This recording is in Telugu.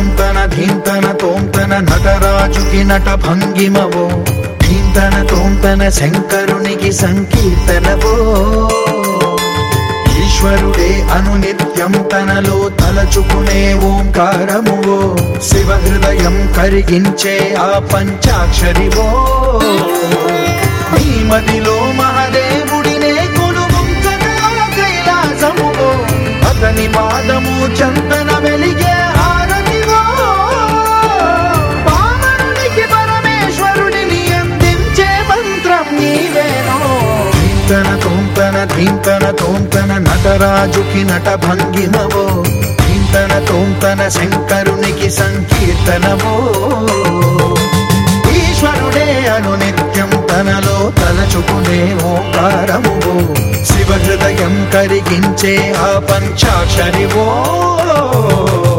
తోంతన ధీంతన తోంతన నటరాజుకి నట భంగిమవో ధీంతన తోంతన శంకరునికి సంకీర్తనవో ఈశ్వరుడే అనునిత్యం తనలో తలచుకునే ఓంకారమువో శివ హృదయం కరిగించే ఆ పంచాక్షరివో నీ మదిలో మహదేవుడినే కొలువుంచగా కైలాసమువో అతని పాదము చందన వెలిగే హారతివో పావనునికి పరమేశ్వరుడిని అందించే మంత్రం నీవేనో ధీంతన తోంతన ధీంతన తోంతన నటరాజుకి నట భంగిమవో ధీంతన తోంతన శంకరునికి సంకీర్తనవో ఈశ్వరుడే అనునిత్యం తనలో తలచుకునే ఓంకారమువో శివ హృదయం కరిగించే ఆ పంచాక్షరివో